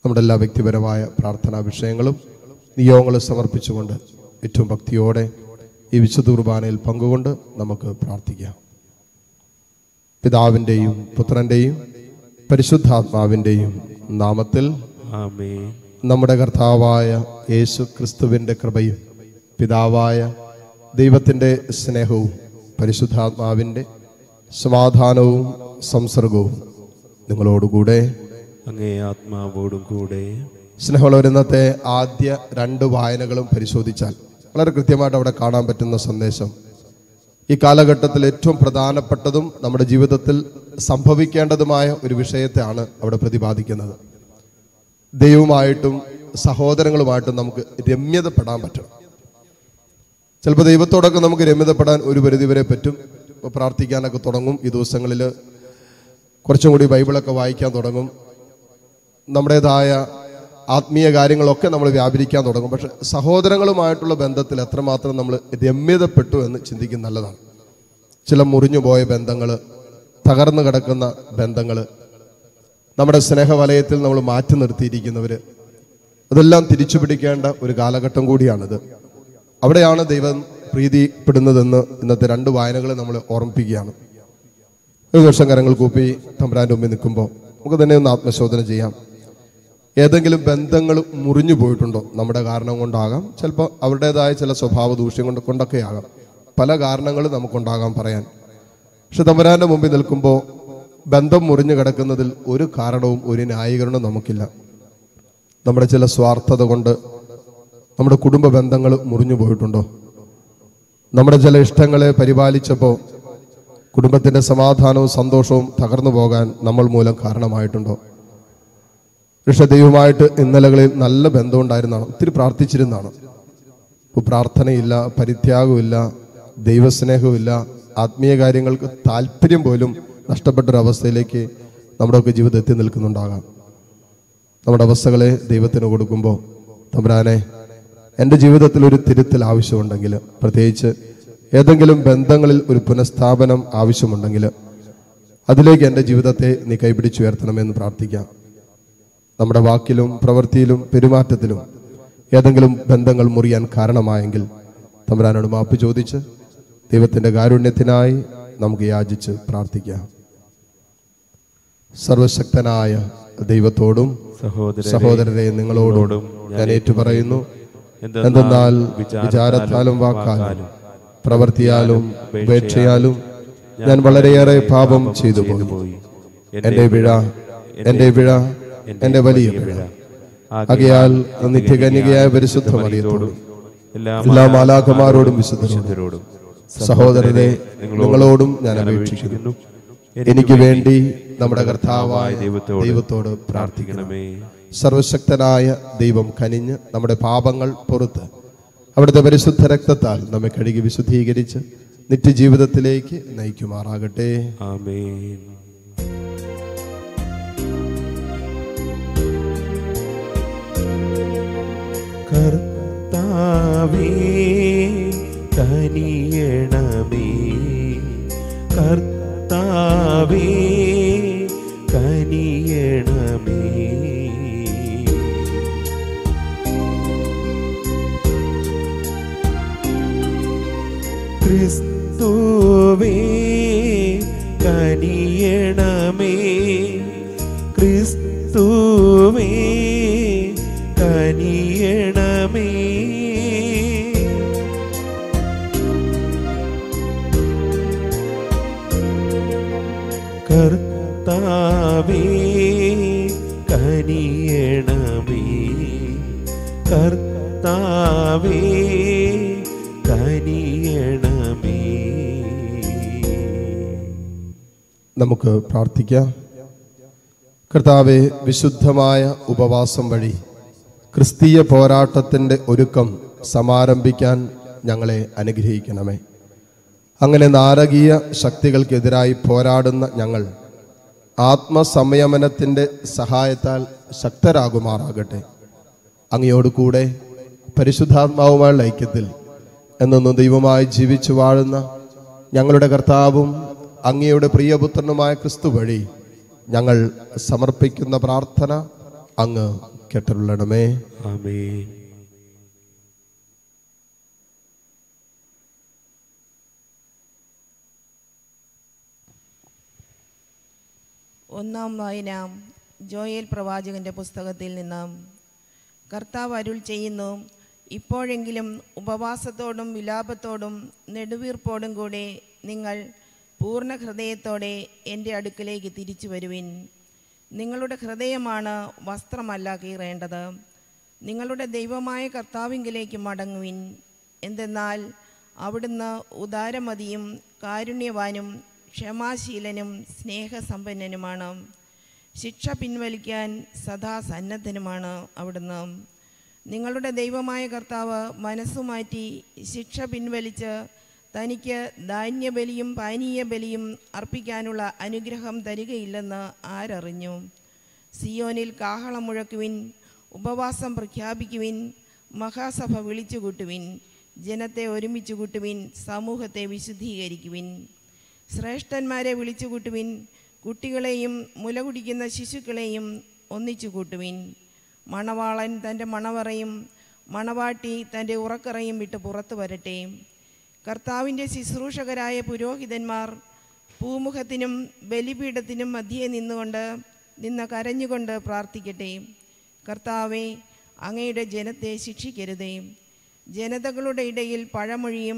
നമ്മുടെ എല്ലാ വ്യക്തിപരമായ പ്രാർത്ഥനാ വിഷയങ്ങളും നിയോഗങ്ങളും സമർപ്പിച്ചുകൊണ്ട് ഏറ്റവും ഭക്തിയോടെ ഈ വിശുദ്ധ കുർബാനയിൽ പങ്കുകൊണ്ട് നമുക്ക് പ്രാർത്ഥിക്കാം പിതാവിൻ്റെയും പുത്രൻ്റെയും പരിശുദ്ധാത്മാവിൻ്റെയും നാമത്തിൽ ആമേൻ നമ്മുടെ കർത്താവായ യേശു ക്രിസ്തുവിൻ്റെ കൃപയും പിതാവായ ദൈവത്തിൻ്റെ സ്നേഹവും പരിശുദ്ധാത്മാവിൻ്റെ സമാധാനവും സംസർഗവും നിങ്ങളോടുകൂടെ അങ്ങേ ആത്മാവോടും കൂടെ സ്നേഹമുള്ളവർ ഇന്നത്തെ ആദ്യ രണ്ട് വായനകളും പരിശോധിച്ചാൽ വളരെ കൃത്യമായിട്ട് അവിടെ കാണാൻ പറ്റുന്ന സന്ദേശം ഈ കാലഘട്ടത്തിൽ ഏറ്റവും പ്രധാനപ്പെട്ടതും നമ്മുടെ ജീവിതത്തിൽ സംഭവിക്കേണ്ടതുമായ ഒരു വിഷയത്തെയാണ് അവിടെ പ്രതിപാദിക്കുന്നത് ദൈവമായിട്ടും സഹോദരങ്ങളുമായിട്ടും നമുക്ക് രമ്യതപ്പെടാൻ പറ്റണം ചിലപ്പോൾ ദൈവത്തോടൊക്കെ നമുക്ക് രമ്യതപ്പെടാൻ ഒരു പരിധിവരെ പറ്റും ഇപ്പോൾ പ്രാർത്ഥിക്കാനൊക്കെ തുടങ്ങും ഈ ദിവസങ്ങളിൽ കുറച്ചും കൂടി ബൈബിളൊക്കെ വായിക്കാൻ തുടങ്ങും നമ്മുടേതായ ആത്മീയ കാര്യങ്ങളൊക്കെ നമ്മൾ വ്യാപരിക്കാൻ തുടങ്ങും പക്ഷെ സഹോദരങ്ങളുമായിട്ടുള്ള ബന്ധത്തിൽ എത്രമാത്രം നമ്മൾ രമ്യതപ്പെട്ടു എന്ന് ചിന്തിക്കുന്നത് നല്ലതാണ് ചില മുറിഞ്ഞു പോയ ബന്ധങ്ങൾ തകർന്നു കിടക്കുന്ന ബന്ധങ്ങൾ നമ്മുടെ സ്നേഹവലയത്തിൽ നമ്മൾ മാറ്റി നിർത്തിയിരിക്കുന്നവർ അതെല്ലാം തിരിച്ചു പിടിക്കേണ്ട ഒരു കാലഘട്ടം കൂടിയാണിത് അവിടെയാണ് ദൈവം പ്രീതിപ്പെടുന്നതെന്ന് ഇന്നത്തെ രണ്ട് വായനകൾ നമ്മൾ ഓർമ്മിപ്പിക്കുകയാണ് ഒരു വർഷം കരങ്ങൾ കൂപ്പി തമ്പുരാൻ്റെ മുമ്പിൽ നിൽക്കുമ്പോൾ നമുക്ക് തന്നെ ഒന്ന് ആത്മശോധന ചെയ്യാം ഏതെങ്കിലും ബന്ധങ്ങൾ മുറിഞ്ഞു പോയിട്ടുണ്ടോ നമ്മുടെ കാരണം കൊണ്ടാകാം ചിലപ്പോൾ അവരുടേതായ ചില സ്വഭാവ ദൂഷ്യം കൊണ്ട് കൊണ്ടൊക്കെ ആകാം പല കാരണങ്ങൾ നമുക്കുണ്ടാകാം പറയാൻ പക്ഷെ തമ്പുരാൻ്റെ മുമ്പിൽ നിൽക്കുമ്പോൾ ബന്ധം മുറിഞ്ഞു കിടക്കുന്നതിൽ ഒരു കാരണവും ഒരു ന്യായീകരണവും നമുക്കില്ല നമ്മുടെ ചില സ്വാർത്ഥത കൊണ്ട് നമ്മുടെ കുടുംബ ബന്ധങ്ങൾ മുറിഞ്ഞു പോയിട്ടുണ്ടോ നമ്മുടെ ചില ഇഷ്ടങ്ങളെ പരിപാലിച്ചപ്പോൾ കുടുംബത്തിന്റെ സമാധാനവും സന്തോഷവും തകർന്നു പോകാൻ നമ്മൾ മൂലം കാരണമായിട്ടുണ്ടോ പക്ഷെ ദൈവമായിട്ട് ഇന്നലകളിൽ നല്ല ബന്ധമുണ്ടായിരുന്നാണ് ഒത്തിരി പ്രാർത്ഥിച്ചിരുന്നാണ് ഇപ്പോൾ പ്രാർത്ഥനയില്ല പരിത്യാഗമില്ല ദൈവസ്നേഹമില്ല ആത്മീയ കാര്യങ്ങൾക്ക് താല്പര്യം പോലും നഷ്ടപ്പെട്ടൊരവസ്ഥയിലേക്ക് നമ്മുടെയൊക്കെ ജീവിതം എത്തി നിൽക്കുന്നുണ്ടാകാം നമ്മുടെ അവസ്ഥകളെ ദൈവത്തിന് കൊടുക്കുമ്പോൾ തമ്പുരാനെ എൻ്റെ ജീവിതത്തിൽ ഒരു തിരുത്തൽ ആവശ്യമുണ്ടെങ്കിൽ പ്രത്യേകിച്ച് ഏതെങ്കിലും ബന്ധങ്ങളിൽ ഒരു പുനഃസ്ഥാപനം ആവശ്യമുണ്ടെങ്കിൽ അതിലേക്ക് എൻ്റെ ജീവിതത്തെ നീ കൈപിടിച്ചുയർത്തണമെന്ന് പ്രാർത്ഥിക്കാം നമ്മുടെ വാക്കിലും പ്രവൃത്തിയിലും പെരുമാറ്റത്തിലും ഏതെങ്കിലും ബന്ധങ്ങൾ മുറിയാൻ കാരണമായെങ്കിൽ തമ്പുരാനോട് മാപ്പ് ചോദിച്ച് ദൈവത്തിൻ്റെ കാരുണ്യത്തിനായി നമുക്ക് യാചിച്ച് പ്രാർത്ഥിക്കാം സർവശക്തനായ ദൈവത്തോടും സഹോദരരെ സഹോദരരെ നിങ്ങളോടും ഞാൻ ഏറ്റുപറയുന്നു എന്തെന്നാൽ വിചാരത്താലും വാക്കാലും പ്രവൃത്തിയാലും ഉപേക്ഷയാലും ഞാൻ വളരെയേറെ പാപം ചെയ്തു പോയി എന്റെ വിഴ എന്റെ വിഴ എന്റെ വലിയ പിഴ ആകയാൽ നിത്യകന്യകയായ പരിശുദ്ധ മറിയത്തോടും എല്ലാ എല്ലാ മാലാഖമാരോടും വിശുദ്ധരോടും വിശുദ്ധരോടും സഹോദരരെ നിങ്ങളോടും ഞാൻ അപേക്ഷിക്കുന്നു എനിക്ക് വേണ്ടി നമ്മുടെ കർത്താവായ ദൈവത്തോട് ദൈവത്തോട് പ്രാർത്ഥിക്കണം പ്രാർത്ഥിക്കണമേ സർവശക്തനായ ദൈവം കനിഞ്ഞ് നമ്മുടെ പാപങ്ങൾ പുറത്ത് അവിടുത്തെ പരിശുദ്ധ രക്തത്താൽ നമ്മെ കഴുകി വിശുദ്ധീകരിച്ച് നിത്യജീവിതത്തിലേക്ക് നയിക്കുമാറാകട്ടെ ആമേൻ കർത്താവേ കനിയണമേ കർത്താവേ കനിയണമേ ക്രിസ്തുവേ കനിയണമേ ക്രിസ്തുവേ കനിയണമേ കർത്താവേ കനിയണമേ കർത്താവേ കനിയണമേ നമുക്ക് പ്രാർത്ഥിക്കാം കർത്താവെ വിശുദ്ധമായ ഉപവാസം വഴി ക്രിസ്തീയ പോരാട്ടത്തിൻ്റെ ഒരുക്കം സമാരംഭിക്കാൻ ഞങ്ങളെ അനുഗ്രഹിക്കണമേ അങ്ങനെ നാരകീയ ശക്തികൾക്കെതിരായി പോരാടുന്ന ഞങ്ങൾ ആത്മസംയമനത്തിൻ്റെ സഹായത്താൽ ശക്തരാകുമാറാകട്ടെ അങ്ങയോട് കൂടെ പരിശുദ്ധാത്മാവുമായുള്ള ഐക്യത്തിൽ എന്നൊന്നും ദൈവമായി ജീവിച്ചു വാഴുന്ന ഞങ്ങളുടെ കർത്താവും അങ്ങയുടെ പ്രിയപുത്രനുമായ ക്രിസ്തു വഴി ഞങ്ങൾ സമർപ്പിക്കുന്ന പ്രാർത്ഥന അങ്ങ് കെട്ടരുള്ളണമേ ആമേൻ ഒന്നാം വായന ജോയേൽ പ്രവാചകന്റെ പുസ്തകത്തിൽ നിന്ന് കർത്താവ് അരുൾ ചെയ്യുന്നു ഇപ്പോഴെങ്കിലും ഉപവാസത്തോടും വിലാപത്തോടും നെടുവീർപ്പോടും കൂടെ നിങ്ങൾ പൂർണ്ണ ഹൃദയത്തോടെ എൻ്റെ അടുക്കലേക്ക് തിരിച്ചു വരുവിൻ നിങ്ങളുടെ ഹൃദയമാണ് വസ്ത്രമല്ല കീറേണ്ടത് നിങ്ങളുടെ ദൈവമായ കർത്താവിങ്കിലേക്ക് മടങ്ങുവിൻ എന്തെന്നാൽ അവിടുന്ന് ഉദാരമതിയും കാരുണ്യവാനും ക്ഷമാശീലനും സ്നേഹസമ്പന്നനുമാണ് ശിക്ഷ പിൻവലിക്കാൻ സദാ സന്നദ്ധനുമാണ് അവിടുന്ന് നിങ്ങളുടെ ദൈവമായ കർത്താവ് മനസ്സുമാറ്റി ശിക്ഷ പിൻവലിച്ച് തനിക്ക് ധാന്യബലിയും പാനീയ ബലിയും അർപ്പിക്കാനുള്ള അനുഗ്രഹം തരികയില്ലെന്ന് ആരറിഞ്ഞു സിയോനിൽ കാഹളം മുഴക്കുവിൻ ഉപവാസം പ്രഖ്യാപിക്കുവിൻ മഹാസഭ വിളിച്ചു കൂട്ടുവിൻ ജനത്തെ ഒരുമിച്ച് കൂട്ടുവിൻ സമൂഹത്തെ വിശുദ്ധീകരിക്കുവിൻ ശ്രേഷ്ഠന്മാരെ വിളിച്ചു കൂട്ടുവിൻ കുട്ടികളെയും മുല കുടിക്കുന്ന ശിശുക്കളെയും ഒന്നിച്ചു കൂട്ടുവിൻ മണവാളൻ തൻ്റെ മണവറയും മണവാട്ടി തൻ്റെ ഉറക്കറയും വിട്ട് പുറത്തു വരട്ടെ കർത്താവിൻ്റെ ശുശ്രൂഷകരായ പുരോഹിതന്മാർ പൂമുഖത്തിനും ബലിപീഠത്തിനും മധ്യേ നിന്നുകൊണ്ട് നിന്ന് കരഞ്ഞുകൊണ്ട് പ്രാർത്ഥിക്കട്ടെ കർത്താവെ അങ്ങയുടെ ജനത്തെ ശിക്ഷിക്കരുതേ ജനതകളുടെ ഇടയിൽ പഴമൊഴിയും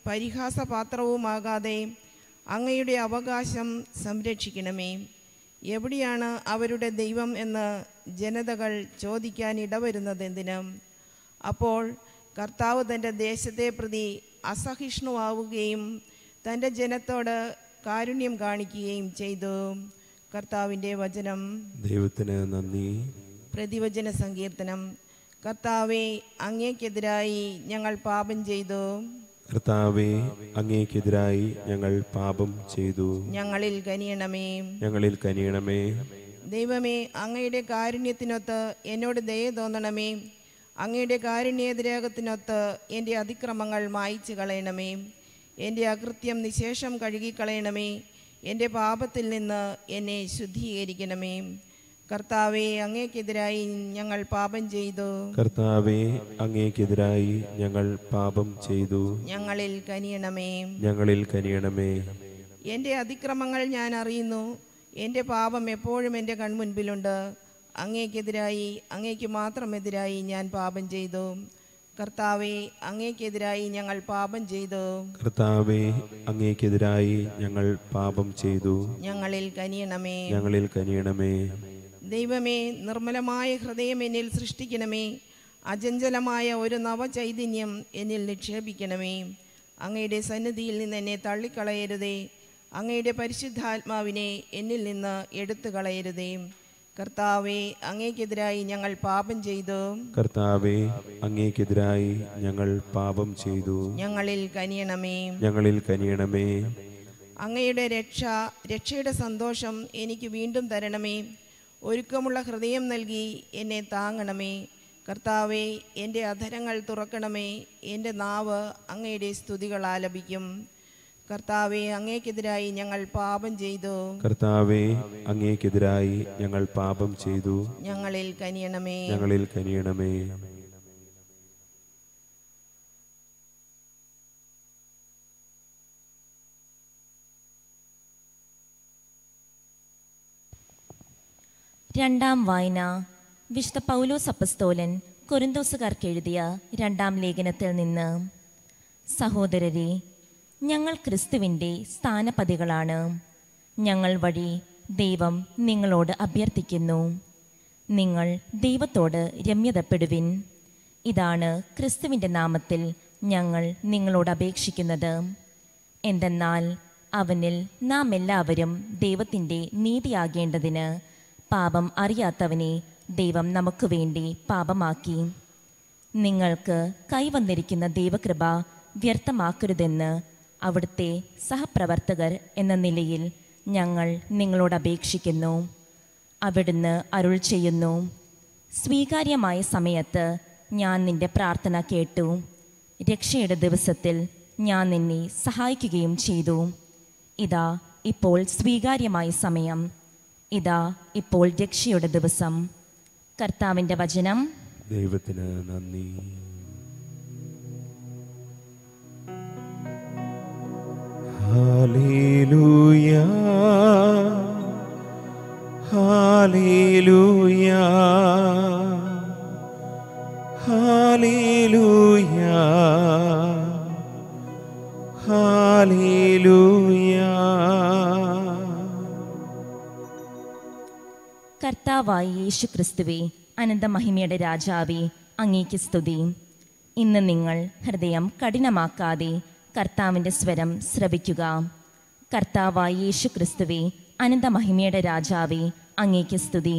പരിഹാസപാത്രവുമാകാതെ അങ്ങയുടെ അവകാശം സംരക്ഷിക്കണമേ എവിടെയാണ് അവരുടെ ദൈവം എന്ന് ജനതകൾ ചോദിക്കാൻ ഇടവരുന്നതെന്തിന് അപ്പോൾ കർത്താവ് തൻ്റെ ദേശത്തെ പ്രതി അസഹിഷ്ണുവാവുകയും തൻ്റെ ജനത്തോട് കാരുണ്യം കാണിക്കുകയും ചെയ്തു കർത്താവിൻ്റെ വചനം ദൈവത്തിന് നന്ദി പ്രതിവചന സങ്കീർത്തനം കർത്താവെ അങ്ങേക്കെതിരായി ഞങ്ങൾ പാപം ചെയ്തു കർത്താവെ അങ്ങേക്കെതിരായി ഞങ്ങൾ പാപം ചെയ്തു ഞങ്ങളിൽ കനിയണമേ ഞങ്ങളിൽ കനിയണമേ ദൈവമേ അങ്ങയുടെ കാരുണ്യത്തിനൊത്ത് എന്നോട് ദയ തോന്നണമേ അങ്ങയുടെ കാരുണ്യേതിരേകത്തിനൊത്ത് എൻ്റെ അതിക്രമങ്ങൾ മായ്ച്ചു കളയണമേ എൻ്റെ അകൃത്യം നിശേഷം കഴുകിക്കളയണമേ എൻ്റെ പാപത്തിൽ നിന്ന് എന്നെ ശുദ്ധീകരിക്കണമേ കർത്താവെ അങ്ങേക്കെതിരായി ഞങ്ങൾ പാപം ചെയ്തു കർത്താവെ അങ്ങേക്കെതിരായി ഞങ്ങൾ പാപം ചെയ്തു ഞങ്ങളിൽ കനിയണമേ ഞങ്ങളിൽ കനിയണമേ എൻ്റെ അതിക്രമങ്ങൾ ഞാൻ അറിയുന്നു എൻ്റെ പാപം എപ്പോഴും എൻ്റെ കൺമുൻപിലുണ്ട് അങ്ങേക്കെതിരായി അങ്ങേക്ക് മാത്രം എതിരായി ഞാൻ പാപം ചെയ്തു കർത്താവെ അങ്ങേക്കെതിരായി ഞങ്ങൾ പാപം ചെയ്തു കർത്താവെ അങ്ങേക്കെതിരായി ഞങ്ങൾ പാപം ചെയ്തു ഞങ്ങളിൽ കനിയണമേ ഞങ്ങളിൽ കനിയണമേ ദൈവമേ നിർമ്മലമായ ഹൃദയം എന്നിൽ സൃഷ്ടിക്കണമേ അചഞ്ചലമായ ഒരു നവചൈതന്യം എന്നിൽ നിക്ഷേപിക്കണമേ അങ്ങയുടെ സന്നിധിയിൽ നിന്ന് എന്നെ തള്ളിക്കളയരുതേ അങ്ങയുടെ പരിശുദ്ധാത്മാവിനെ എന്നിൽ നിന്ന് എടുത്തു കളയരുതേ കർത്താവെ അങ്ങേക്കെതിരായി ഞങ്ങൾ പാപം ചെയ്തു കർത്താവെ അങ്ങേക്കെതിരായി ഞങ്ങൾ പാപം ചെയ്തു ഞങ്ങളിൽ കനിയണമേ ഞങ്ങളിൽ കനിയണമേ അങ്ങയുടെ രക്ഷ രക്ഷയുടെ സന്തോഷം എനിക്ക് വീണ്ടും തരണമേ ഒരുക്കമുള്ള ഹൃദയം നൽകി എന്നെ താങ്ങണമേ കർത്താവെ എൻ്റെ അധരങ്ങൾ തുറക്കണമേ എൻ്റെ നാവ് അങ്ങയുടെ സ്തുതികൾ ആലപിക്കും കർത്താവെ അങ്ങേക്കെതിരായി ഞങ്ങൾ പാപം ചെയ്തു കർത്താവെ അങ്ങേക്കെതിരായി ഞങ്ങൾ പാപം ചെയ്തു ഞങ്ങളിൽ കനിയണമേ ഞങ്ങളിൽ കനിയണമേ രണ്ടാം വായന വിശുദ്ധ പൗലോസ് അപ്പസ്തോലൻ കൊരിന്തോസുകാർക്ക് എഴുതിയ രണ്ടാം ലേഖനത്തിൽ നിന്ന് സഹോദരരെ ഞങ്ങൾ ക്രിസ്തുവിൻ്റെ സ്ഥാനപതികളാണ് ഞങ്ങൾ വഴി ദൈവം നിങ്ങളോട് അഭ്യർത്ഥിക്കുന്നു നിങ്ങൾ ദൈവത്തോട് രമ്യതപ്പെടുവിൻ ഇതാണ് ക്രിസ്തുവിൻ്റെ നാമത്തിൽ ഞങ്ങൾ നിങ്ങളോട് അപേക്ഷിക്കുന്നത് എന്തെന്നാൽ അവനിൽ നാം എല്ലാവരും ദൈവത്തിൻ്റെ നീതിയാകേണ്ടതിന് പാപം അറിയാത്തവനെ ദൈവം നമുക്ക് വേണ്ടി പാപമാക്കി നിങ്ങൾക്ക് കൈവന്നിരിക്കുന്ന ദൈവകൃപ വ്യർത്ഥമാക്കരുതെന്ന് അവിടുത്തെ സഹപ്രവർത്തകർ എന്ന നിലയിൽ ഞങ്ങൾ നിങ്ങളോട് അപേക്ഷിക്കുന്നു അവിടുന്ന് അരുൾ ചെയ്യുന്നു സ്വീകാര്യമായ സമയത്ത് ഞാൻ നിന്റെ പ്രാർത്ഥന കേട്ടു രക്ഷയുടെ ദിവസത്തിൽ ഞാൻ നിന്നെ സഹായിക്കുകയും ചെയ്തു ഇതാ ഇപ്പോൾ സ്വീകാര്യമായ സമയം ഇതാ ഇപ്പോൾ രക്ഷയുടെ ദിവസം കർത്താവിൻ്റെ വചനം ദൈവത്തിന് നന്ദി ഹാലേലൂയ ഹാലേലൂയ ഹാലേലൂയ ഹാലേലൂയ കർത്താവായ യേശു ക്രിസ്തുവേ അനന്തമഹിമയുടെ രാജാവേ അങ്ങേക്ക് സ്തുതി ഇന്ന് നിങ്ങൾ ഹൃദയം കഠിനമാക്കാതെ കർത്താവിൻ്റെ സ്വരം ശ്രവിക്കുക കർത്താവായ യേശു ക്രിസ്തുവേ അനന്തമഹിമയുടെ രാജാവേ അങ്ങേക്ക് സ്തുതി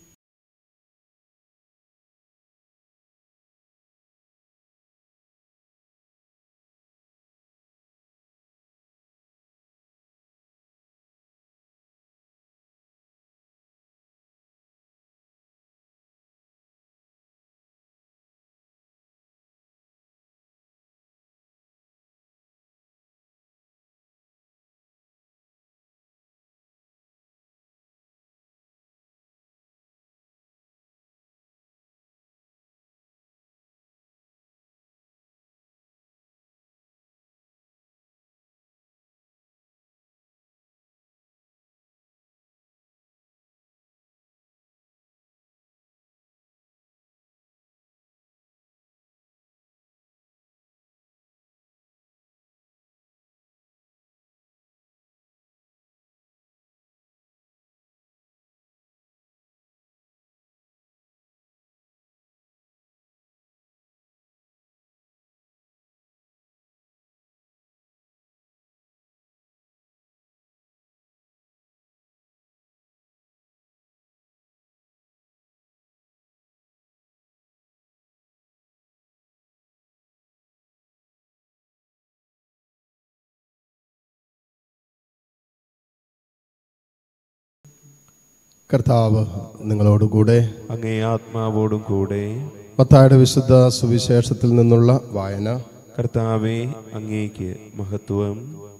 കർത്താവ് നിങ്ങളോടുകൂടെ അങ്ങേ ആത്മാവോടും കൂടെ മത്തായുടെ വിശുദ്ധ സുവിശേഷത്തിൽ നിന്നുള്ള വായന കർത്താവെ അങ്ങേക്ക് മഹത്വം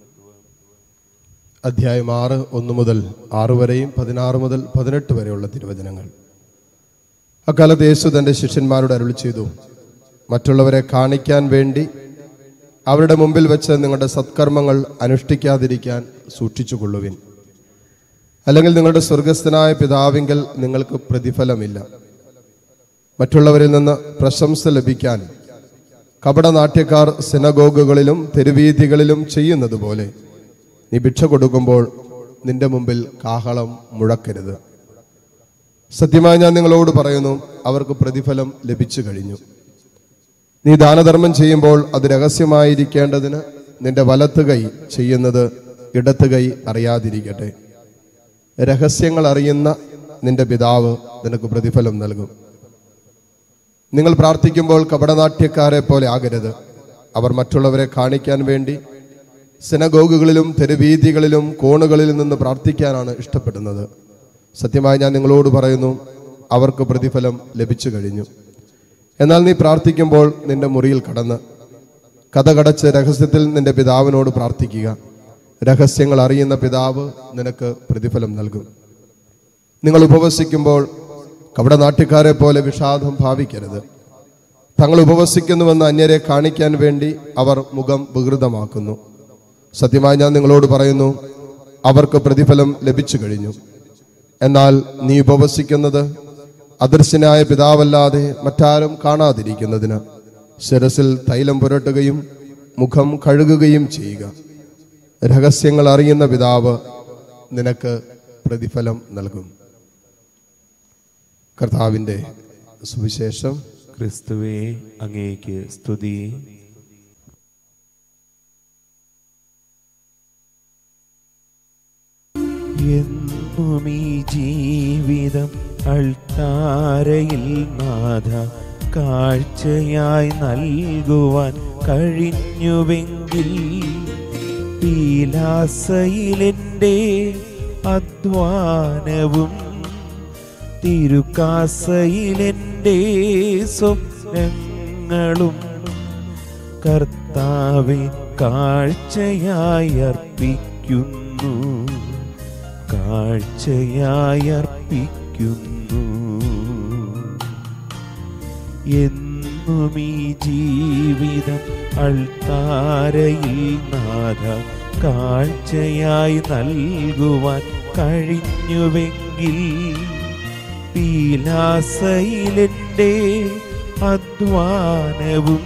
അധ്യായം ആറ് ഒന്ന് മുതൽ ആറ് വരെയും പതിനാറ് മുതൽ പതിനെട്ട് വരെയുള്ള തിരുവചനങ്ങൾ അക്കാലത്ത് യേശു തൻ്റെ ശിഷ്യന്മാരോട് അരുളി ചെയ്തു മറ്റുള്ളവരെ കാണിക്കാൻ വേണ്ടി അവരുടെ മുമ്പിൽ വെച്ച് നിങ്ങളുടെ സത്കർമ്മങ്ങൾ അനുഷ്ഠിക്കാതിരിക്കാൻ സൂക്ഷിച്ചുകൊള്ളുവിൻ അല്ലെങ്കിൽ നിങ്ങളുടെ സ്വർഗസ്ഥനായ പിതാവിങ്കൽ നിങ്ങൾക്ക് പ്രതിഫലമില്ല മറ്റുള്ളവരിൽ നിന്ന് പ്രശംസ ലഭിക്കാൻ കപടനാട്യക്കാർ സിനഗോഗുകളിലും തെരുവീഥികളിലും ചെയ്യുന്നത് പോലെ നീ ഭിക്ഷ കൊടുക്കുമ്പോൾ നിന്റെ മുമ്പിൽ കാഹളം മുഴക്കരുത് സത്യമായി ഞാൻ നിങ്ങളോട് പറയുന്നു അവർക്ക് പ്രതിഫലം ലഭിച്ചു കഴിഞ്ഞു നീ ദാനധർമ്മം ചെയ്യുമ്പോൾ അത് രഹസ്യമായിരിക്കേണ്ടതിന് നിന്റെ വലത്ത് കൈ ചെയ്യുന്നത് ഇടത്ത് കൈ അറിയാതിരിക്കട്ടെ രഹസ്യങ്ങൾ അറിയുന്ന നിന്റെ പിതാവ് നിനക്ക് പ്രതിഫലം നൽകും നിങ്ങൾ പ്രാർത്ഥിക്കുമ്പോൾ കപടനാട്യക്കാരെ പോലെ ആകരുത് അവർ മറ്റുള്ളവരെ കാണിക്കാൻ വേണ്ടി സിനഗോഗുകളിലും തെരുവീഥികളിലും കോണുകളിൽ നിന്ന് പ്രാർത്ഥിക്കാനാണ് ഇഷ്ടപ്പെടുന്നത് സത്യമായി ഞാൻ നിങ്ങളോട് പറയുന്നു അവർക്ക് പ്രതിഫലം ലഭിച്ചു കഴിഞ്ഞു എന്നാൽ നീ പ്രാർത്ഥിക്കുമ്പോൾ നിന്റെ മുറിയിൽ കടന്ന് കഥ കടച്ച് രഹസ്യത്തിൽ നിന്റെ പിതാവിനോട് പ്രാർത്ഥിക്കുക രഹസ്യങ്ങൾ അറിയുന്ന പിതാവ് നിനക്ക് പ്രതിഫലം നൽകും നിങ്ങൾ ഉപവസിക്കുമ്പോൾ കപടനാട്യക്കാരെ പോലെ വിഷാദം ഭാവിക്കരുത് തങ്ങൾ ഉപവസിക്കുന്നുവെന്ന് അന്യരെ കാണിക്കാൻ വേണ്ടി അവർ മുഖം വികൃതമാക്കുന്നു സത്യമായി ഞാൻ നിങ്ങളോട് പറയുന്നു അവർക്ക് പ്രതിഫലം ലഭിച്ചു കഴിഞ്ഞു എന്നാൽ നീ ഉപവസിക്കുന്നത് അദൃശ്യനായ പിതാവല്ലാതെ മറ്റാരും കാണാതിരിക്കുന്നതിന് ശിരസിൽ തൈലം പുരട്ടുകയും മുഖം കഴുകുകയും ചെയ്യുക രഹസ്യങ്ങൾ അറിയുന്ന പിതാവ് നിനക്ക് പ്രതിഫലം നൽകും കർത്താവിൻ്റെ സുവിശേഷം ക്രിസ്തുവേ അങ്ങേക്ക് സ്തുതി എന്നും ഈ ജീവിതം അൾത്താരയിൽ നാഥ കാഴ്ചയായി നൽകുവാൻ കഴിഞ്ഞുവെങ്കിൽ പീലാസയിലെൻ്റെ അധ്വാനവും തിരുക്കാസയിലെൻ്റെ സ്വപ്നങ്ങളും കർത്താവെ കാഴ്ചയായി അർപ്പിക്കുന്നു കാഴ്ചയായി അർപ്പിക്കുന്നു എന്നും ഈ ജീവിതം അൾത്താരയിൽ നാഥ കാഴ്ചയായി നൽകുവാൻ കഴിഞ്ഞുവെങ്കിൽ പീലാസയിലെൻ്റെ അധ്വാനവും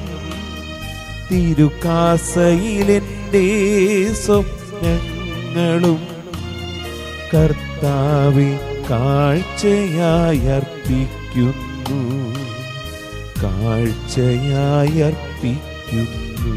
തിരുക്കാസയിലെൻ്റെ സ്വപ്നങ്ങളും കർത്താവെ കാഴ്ചയായി അർപ്പിക്കുന്നു കാഴ്ചയായി അർപ്പിക്കുന്നു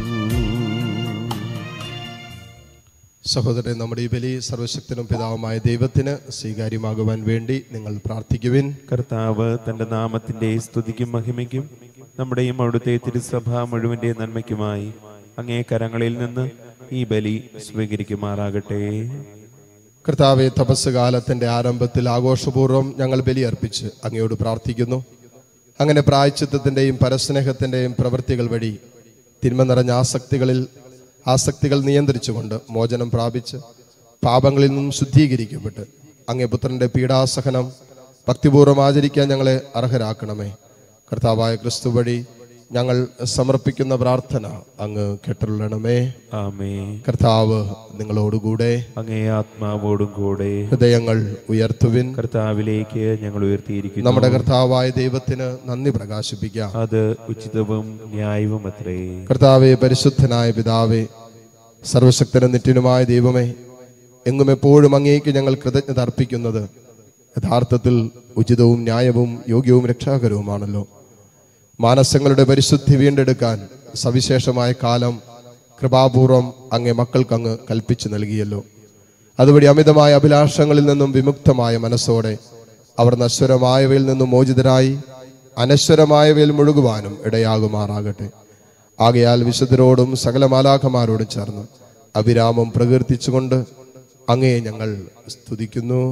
സഹോദരൻ നമ്മുടെ ഈ ബലി സർവശക്തനും പിതാവുമായ ദൈവത്തിന് സ്വീകാര്യമാകുവാൻ വേണ്ടി നിങ്ങൾ പ്രാർത്ഥിക്കുവിൻ കർത്താവ് തന്റെ നാമത്തിന്റെ സ്തുതിക്കും മഹിമയ്ക്കും നമ്മുടെയും അവിടുത്തെ തിരുസഭ മുഴുവന്റെ നന്മയ്ക്കുമായി അങ്ങേ കരങ്ങളിൽ നിന്ന് ഈ ബലി സ്വീകരിക്കുമാറാകട്ടെ കർത്താവെ തപസ് കാലത്തിന്റെ ആരംഭത്തിൽ ആഘോഷപൂർവ്വം ഞങ്ങൾ ബലിയർപ്പിച്ച് അങ്ങയോട് പ്രാർത്ഥിക്കുന്നു അങ്ങനെ പ്രായച്ചിത്തത്തിന്റെയും പരസ്നേഹത്തിന്റെയും പ്രവൃത്തികൾ വഴി തിന്മ നിറഞ്ഞ ആസക്തികളിൽ ആസക്തികൾ നിയന്ത്രിച്ചുകൊണ്ട് മോചനം പ്രാപിച്ച് പാപങ്ങളിൽ നിന്നും ശുദ്ധീകരിക്കപ്പെട്ട് അങ്ങേ പുത്രന്റെ പീഡാസഹനം ഭക്തിപൂർവ്വം ആചരിക്കാൻ ഞങ്ങളെ അർഹരാക്കണമേ കർത്താവായ ക്രിസ്തു വഴി ഞങ്ങൾ സമർപ്പിക്കുന്ന പ്രാർത്ഥന അങ്ങ് കെട്ടുള്ളണമേ ആമേ കർത്താവ് നിങ്ങളോടുകൂടെ അങ്ങേ ആത്മാവോടും കൂടെ ഹൃദയങ്ങൾ ഉയർത്തുവിൻ കർത്താവിലേക്ക് ഞങ്ങൾ ഉയർത്തിയിരിക്കുന്നു നമ്മുടെ കർത്താവായ ദൈവത്തിന് നന്ദി പ്രകാശിപ്പിക്കാം അത് ഉചിതവും ന്യായവും അത്രേ കർത്താവെ പരിശുദ്ധനായ പിതാവേ സർവശക്തനും നിത്യനുമായ ദൈവമേ എങ്ങും എപ്പോഴും അങ്ങേക്ക് ഞങ്ങൾ കൃതജ്ഞത അർപ്പിക്കുന്നത് യഥാർത്ഥത്തിൽ ഉചിതവും ന്യായവും യോഗ്യവും രക്ഷാകരവുമാണല്ലോ മാനസങ്ങളുടെ പരിശുദ്ധി വീണ്ടെടുക്കാൻ സവിശേഷമായ കാലം കൃപാപൂർവം അങ്ങേ മക്കൾക്ക് അങ്ങ് കൽപ്പിച്ചു നൽകിയല്ലോ അതുവഴി അമിതമായ അഭിലാഷങ്ങളിൽ നിന്നും വിമുക്തമായ മനസ്സോടെ അവർ നശ്വരമായവയിൽ നിന്നും മോചിതരായി അനശ്വരമായവയിൽ മുഴുകുവാനും ഇടയാകുമാറാകട്ടെ ആകയാൽ വിശുദ്ധരോടും സകല മാലാഖമാരോടും ചേർന്ന് അവിരാമം പ്രകീർത്തിച്ചുകൊണ്ട് അങ്ങയെ ഞങ്ങൾ സ്തുതിക്കുന്നു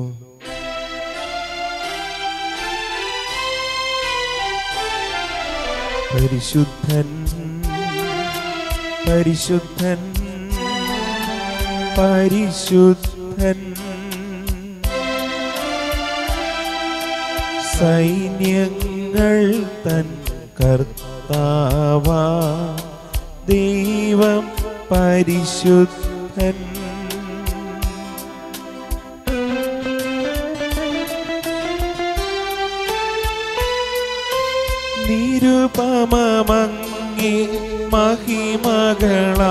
പരിശുദ്ധൻ പരിശുദ്ധൻ പരിശുദ്ധൻ സൈന്യങ്ങൾ തൻ കർത്താവ ദൈവം പരിശുദ്ധൻ നിരുപമങ്ങി മഹിമകളാ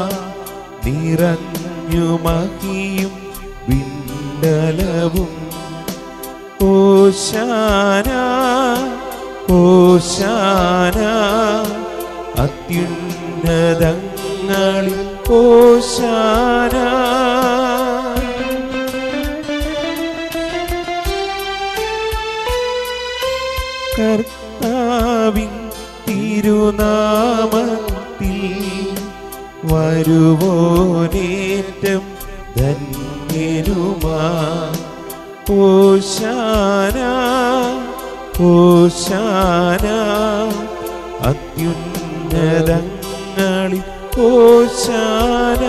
നിറഞ്ഞു മഹിയും വിണ്ടലവും ഓശാന ഓശാന അത്യുന്നതങ്ങളിൽ ഓശാന കർത്താവിൻ തിരുനാമത്തിൽ വരുവോനേറ്റം ധന്യരുമാ ഓശാന ഓശാന അത്യുന്നതങ്ങളിൽ ഓശാന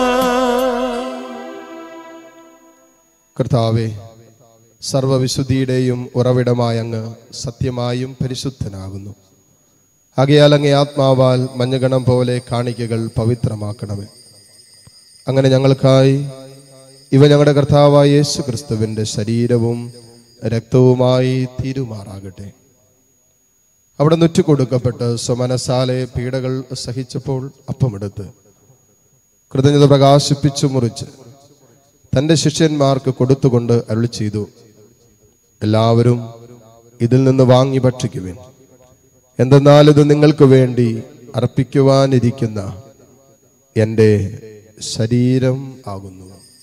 കർത്താവെ സർവവിശുദ്ധിയുടെയും ഉറവിടമായ അങ്ങ് സത്യമായും പരിശുദ്ധനാകുന്നു ആകയാൽ അങ്ങേ ആത്മാവാൽ മഞ്ഞഗണം പോലെ കാണിക്കകൾ പവിത്രമാക്കണമേ അങ്ങനെ ഞങ്ങൾക്കായി ഇവ ഞങ്ങളുടെ കർത്താവായ യേശു ക്രിസ്തുവിന്റെ ശരീരവും രക്തവുമായി തീരുമാറാകട്ടെ അവിടെ നുറ്റു കൊടുക്കപ്പെട്ട് സ്വമനസാലെ പീഡകൾ സഹിച്ചപ്പോൾ അപ്പമെടുത്ത് കൃതജ്ഞത പ്രകാശിപ്പിച്ചു മുറിച്ച് തന്റെ ശിഷ്യന്മാർക്ക് കൊടുത്തുകൊണ്ട് അരുളി ചെയ്തു എല്ലാവരും ഇതിൽ നിന്ന് വാങ്ങി ഭക്ഷിക്കുവിൻ എന്തെന്നാൽ ഇത് നിങ്ങൾക്ക് വേണ്ടി അർപ്പിക്കുവാനിരിക്കുന്ന എൻ്റെ ശരീരം ആകുന്നു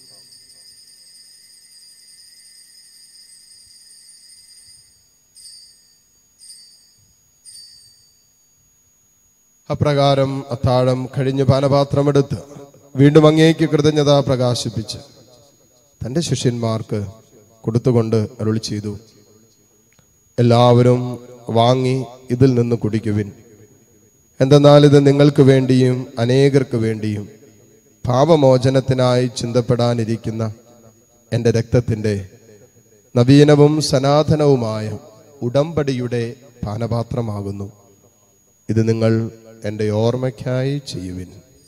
അപ്രകാരം അത്താഴം കഴിഞ്ഞ് പാനപാത്രമെടുത്ത് വീണ്ടും അങ്ങേക്ക് കൃതജ്ഞത പ്രകാശിപ്പിച്ച് തന്റെ ശിഷ്യന്മാർക്ക് കൊടുത്തുകൊണ്ട് അരുളി ചെയ്തു എല്ലാവരും വാങ്ങി ഇതിൽ നിന്ന് കുടിക്കുവിൻ എന്തെന്നാൽ ഇത് നിങ്ങൾക്ക് വേണ്ടിയും അനേകർക്ക് വേണ്ടിയും പാപമോചനത്തിനായി ചിന്തപ്പെടാനിരിക്കുന്ന എൻ്റെ രക്തത്തിൻ്റെ നവീനവും സനാതനവുമായ ഉടമ്പടിയുടെ പാനപാത്രമാകുന്നു ഇത് നിങ്ങൾ എൻ്റെ ഓർമ്മയ്ക്കായി ചെയ്യുവിൻ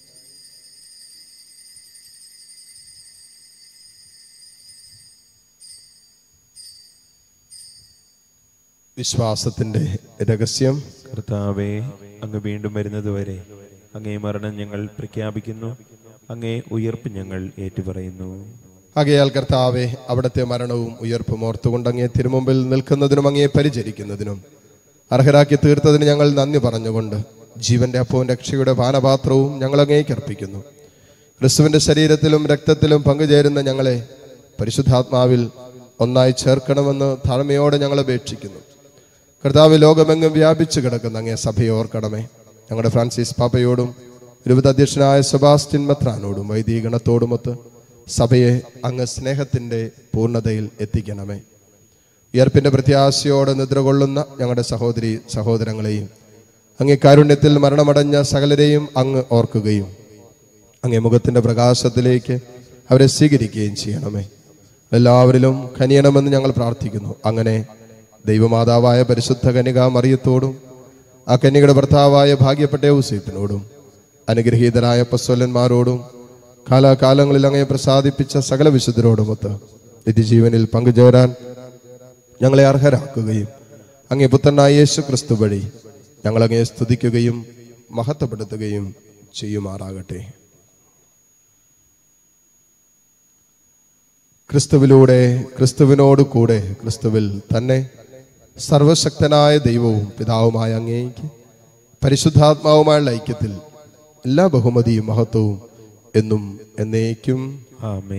വിശ്വാസത്തിൻ്റെ രഹസ്യം കർത്താവെ അങ്ങ് വീണ്ടും വരുന്നതുവരെ അങ്ങേ മരണം ഞങ്ങൾ പ്രഖ്യാപിക്കുന്നു അങ്ങേ ഉയർപ്പ് ഞങ്ങൾ ഏറ്റുപറയുന്നു ആകയാൽ കർത്താവെ അവിടുത്തെ മരണവും ഉയർപ്പും ഓർത്തുകൊണ്ട് അങ്ങേ തിരുമുമ്പിൽ നിൽക്കുന്നതിനും അങ്ങേ പരിചരിക്കുന്നതിനും അർഹരാക്കി തീർത്തതിന് ഞങ്ങൾ നന്ദി പറഞ്ഞുകൊണ്ട് ജീവന്റെ അപ്പവും രക്ഷയുടെ പാനപാത്രവും ഞങ്ങൾ അങ്ങേക്ക് അർപ്പിക്കുന്നു ക്രിസ്തുവിന്റെ ശരീരത്തിലും രക്തത്തിലും പങ്കുചേരുന്ന ഞങ്ങളെ പരിശുദ്ധാത്മാവിൽ ഒന്നായി ചേർക്കണമെന്ന് താഴ്മയോടെ ഞങ്ങൾ അപേക്ഷിക്കുന്നു കർത്താവ് ലോകമെങ്ങും വ്യാപിച്ചു കിടക്കുന്ന അങ്ങേ സഭയെ ഓർക്കണമേ ഞങ്ങളുടെ ഫ്രാൻസിസ് പാപ്പയോടും രൂപത അധ്യക്ഷനായ സെബാസ്റ്റ്യൻ മെത്രാനോടും വൈദികണത്തോടുമൊത്ത് സഭയെ അങ്ങ് സ്നേഹത്തിന്റെ പൂർണ്ണതയിൽ എത്തിക്കണമേ ഉയർപ്പിന്റെ പ്രത്യാശയോടെ നിദ്രകൊള്ളുന്ന ഞങ്ങളുടെ സഹോദരി സഹോദരങ്ങളെയും അങ്ങേ കാരുണ്യത്തിൽ മരണമടഞ്ഞ സകലരെയും അങ്ങ് ഓർക്കുകയും അങ്ങേ മുഖത്തിന്റെ പ്രകാശത്തിലേക്ക് അവരെ സ്വീകരിക്കുകയും ചെയ്യണമേ എല്ലാവരിലും കനിയണമെന്ന് ഞങ്ങൾ പ്രാർത്ഥിക്കുന്നു അങ്ങനെ ദൈവമാതാവായ പരിശുദ്ധ കനിക മറിയത്തോടും ആ കന്യകയുടെ ഭർത്താവായ ഭാഗ്യപ്പെട്ട ഔസേപ്പിനോടും അനുഗ്രഹീതരായ പസ്വലന്മാരോടും കാലാകാലങ്ങളിൽ അങ്ങയെ പ്രസാദിപ്പിച്ച സകല വിശുദ്ധരോടുമൊത്ത് നിത്യജീവനിൽ പങ്കുചേരാൻ ഞങ്ങളെ അർഹരാക്കുകയും അങ്ങേ പുത്രനായ യേശു ക്രിസ്തു വഴി ഞങ്ങൾ അങ്ങയെ സ്തുതിക്കുകയും മഹത്വപ്പെടുത്തുകയും ചെയ്യുമാറാകട്ടെ ക്രിസ്തുവിലൂടെ ക്രിസ്തുവിനോട് കൂടെ ക്രിസ്തുവിൽ തന്നെ സർവശക്തനായ ദൈവവും പിതാവുമായ അങ്ങേക്ക് പരിശുദ്ധാത്മാവുമായുള്ള ഐക്യത്തിൽ എല്ലാ ബഹുമതിയും മഹത്വവും എന്നും എന്നേക്കും ആമേ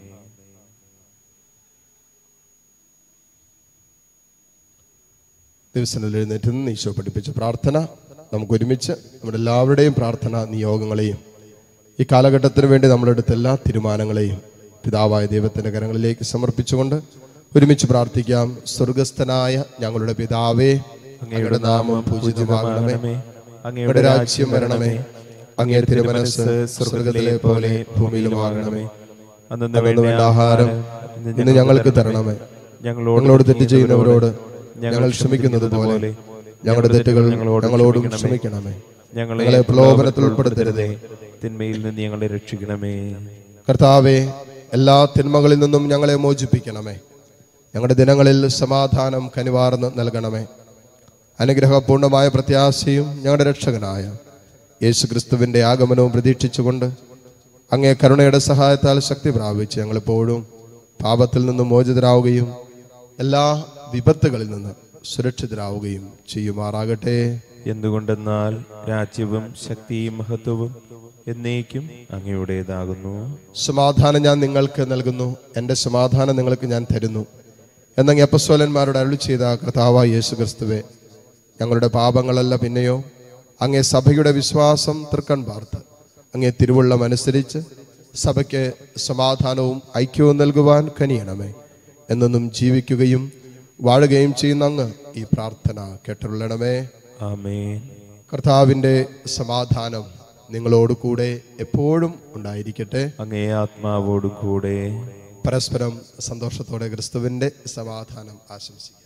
ദിവസങ്ങളിൽ എഴുന്നേറ്റ് നിന്ന് ഈശോ പഠിപ്പിച്ച പ്രാർത്ഥന നമുക്ക് ഒരുമിച്ച് നമ്മുടെ എല്ലാവരുടെയും പ്രാർത്ഥന നിയോഗങ്ങളെയും ഈ കാലഘട്ടത്തിന് വേണ്ടി നമ്മളെടുത്ത എല്ലാ തീരുമാനങ്ങളെയും പിതാവായ ദൈവത്തിന്റെ കരങ്ങളിലേക്ക് സമർപ്പിച്ചുകൊണ്ട് ഒരുമിച്ച് പ്രാർത്ഥിക്കാം സ്വർഗസ്ഥനായ ഞങ്ങളുടെ പിതാവേ അങ്ങയുടെ നാമം പൂജിതമാകണമേ അങ്ങയുടെ രാജ്യം വരണമേ അങ്ങേ തിരുമനസ് സ്വർഗത്തിലെ പോലെ ഭൂമിയിലുമാകണമേ അന്നു അന്നു വേണ്ട ആഹാരം ഇന്ന് ഞങ്ങൾക്ക് തരണമേ ഞങ്ങളോട് തെറ്റ് ചെയ്യുന്നവരോട് ഞങ്ങൾ ക്ഷമിക്കുന്നത് പോലെ ഞങ്ങളുടെ തെറ്റുകൾ ഞങ്ങളോടും ക്ഷമിക്കണമേ ഞങ്ങളെ പ്രലോഭനത്തിൽ ഉൾപ്പെടുത്തരുതേ തിന്മയിൽ നിന്ന് ഞങ്ങളെ രക്ഷിക്കണമേ കർത്താവെ എല്ലാ തിന്മകളിൽ നിന്നും ഞങ്ങളെ മോചിപ്പിക്കണമേ ഞങ്ങളുടെ ദിനങ്ങളിൽ സമാധാനം കനിവാർന്ന് നൽകണമേ അനുഗ്രഹപൂർണമായ പ്രത്യാശയും ഞങ്ങളുടെ രക്ഷകനായ യേശു ക്രിസ്തുവിന്റെ ആഗമനവും പ്രതീക്ഷിച്ചുകൊണ്ട് അങ്ങേ കരുണയുടെ സഹായത്താൽ ശക്തി പ്രാപിച്ച് ഞങ്ങളെപ്പോഴും പാപത്തിൽ നിന്നും മോചിതരാവുകയും എല്ലാ വിപത്തുകളിൽ നിന്ന് സുരക്ഷിതരാവുകയും ചെയ്യുമാറാകട്ടെ എന്തുകൊണ്ടെന്നാൽ രാജ്യവും ശക്തിയും മഹത്വവും എന്നേക്കും അങ്ങയുടേതാകുന്നു സമാധാനം ഞാൻ നിങ്ങൾക്ക് നൽകുന്നു എൻ്റെ സമാധാനം നിങ്ങൾക്ക് ഞാൻ തരുന്നു എന്നങ്ങ് അപ്പസ്വലന്മാരോട് അരുളി ചെയ്ത കർത്താവായ യേശു ക്രിസ്തുവെ ഞങ്ങളുടെ പാപങ്ങളല്ല പിന്നെയോ അങ്ങേ സഭയുടെ വിശ്വാസം തൃക്കൺ പാർത്ത് അങ്ങേ തിരുവുള്ളം അനുസരിച്ച് സഭയ്ക്ക് സമാധാനവും ഐക്യവും നൽകുവാൻ കനിയണമേ എന്നൊന്നും ജീവിക്കുകയും വാഴുകയും ചെയ്യുന്ന അങ്ങ് ഈ പ്രാർത്ഥന കേട്ടുള്ളണമേ ആമേൻ കർത്താവിൻ്റെ സമാധാനം നിങ്ങളോട് കൂടെ എപ്പോഴും ഉണ്ടായിരിക്കട്ടെ അങ്ങേ ആത്മാവോടും കൂടെ പരസ്പരം സന്തോഷത്തോടെ ക്രിസ്തുവിന്റെ സമാധാനം ആശംസിക്കാം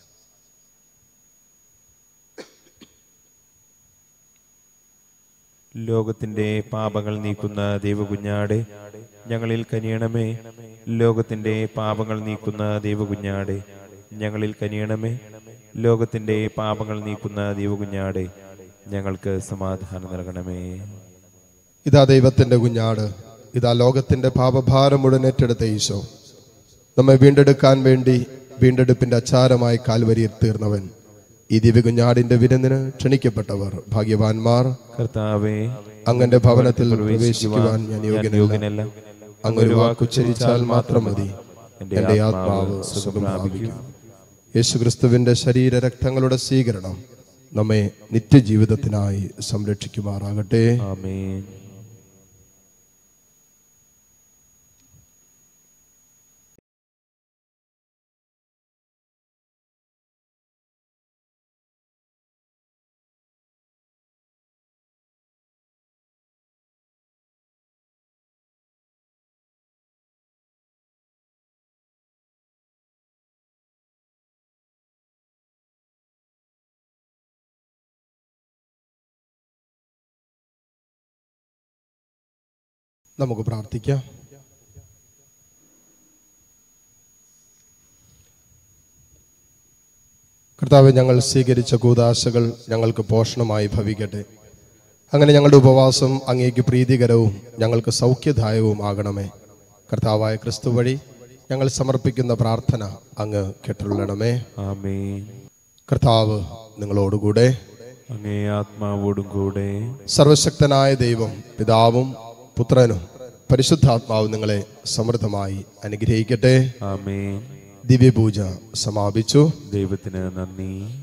ലോകത്തിന്റെ പാപങ്ങൾ നീക്കുന്ന ദൈവകുഞ്ഞാടെ ഞങ്ങളിൽ കനിയണമേ ലോകത്തിന്റെ പാപങ്ങൾ നീക്കുന്ന ദൈവകുഞ്ഞാടെ ഞങ്ങളിൽ കനിയണമേ ലോകത്തിന്റെ പാപങ്ങൾ നീക്കുന്ന ദൈവകുഞ്ഞാടെ ഞങ്ങൾക്ക് സമാധാനം നൽകണമേ ഇതാ ദൈവത്തിന്റെ കുഞ്ഞാട് ഇതാ ലോകത്തിന്റെ പാപഭാരം മുഴുവൻ ഏറ്റെടുത്ത ഈശോ നമ്മെ വീണ്ടെടുക്കാൻ വേണ്ടി വീണ്ടെടുപ്പിന്റെ അച്ചാരമായി കാൽവരിയിൽ തീർന്നവൻ ഈ ദിവ്യകുഞ്ഞാടിന്റെ വിരുന്നിന് ക്ഷണിക്കപ്പെട്ടവർ ഭാഗ്യവാന്മാർ കർത്താവേ അങ്ങന്റെ ഭവനത്തിൽ പ്രവേശിക്കുവാൻ ഞാൻ യോഗ്യനല്ല യോഗ്യനല്ല അങ്ങ് ഒരു വാക്കുച്ചരിച്ചാൽ മാത്രം മതി എന്റെ ആത്മാവ് സുഖം പ്രാപിക്കും യേശുക്രിസ്തുവിന്റെ ശരീര രക്തങ്ങളുടെ സ്വീകരണം നമ്മെ നിത്യജീവിതത്തിനായി സംരക്ഷിക്കുമാറാകട്ടെ ആമേൻ നമുക്ക് പ്രാർത്ഥിക്കാം കർത്താവ് ഞങ്ങൾ സ്വീകരിച്ച കൂതാശകൾ ഞങ്ങൾക്ക് പോഷണമായി ഭവിക്കട്ടെ അങ്ങനെ ഞങ്ങളുടെ ഉപവാസം അങ്ങേക്ക് പ്രീതികരവും ഞങ്ങൾക്ക് സൗഖ്യദായകവും ആകണമേ കർത്താവായ ക്രിസ്തു വഴി ഞങ്ങൾ സമർപ്പിക്കുന്ന പ്രാർത്ഥന അങ്ങ് കേട്ടുള്ളണമേ ആമേൻ കർത്താവ് നിങ്ങളോടുകൂടെ അങ്ങേ ആത്മാവോടും കൂടെ സർവശക്തനായ ദൈവം പിതാവും പുത്രനും പരിശുദ്ധാത്മാവും നിങ്ങളെ സമൃദ്ധമായി അനുഗ്രഹിക്കട്ടെ ആമേൻ ദിവ്യപൂജ സമാപിച്ചു ദൈവത്തിന് നന്ദി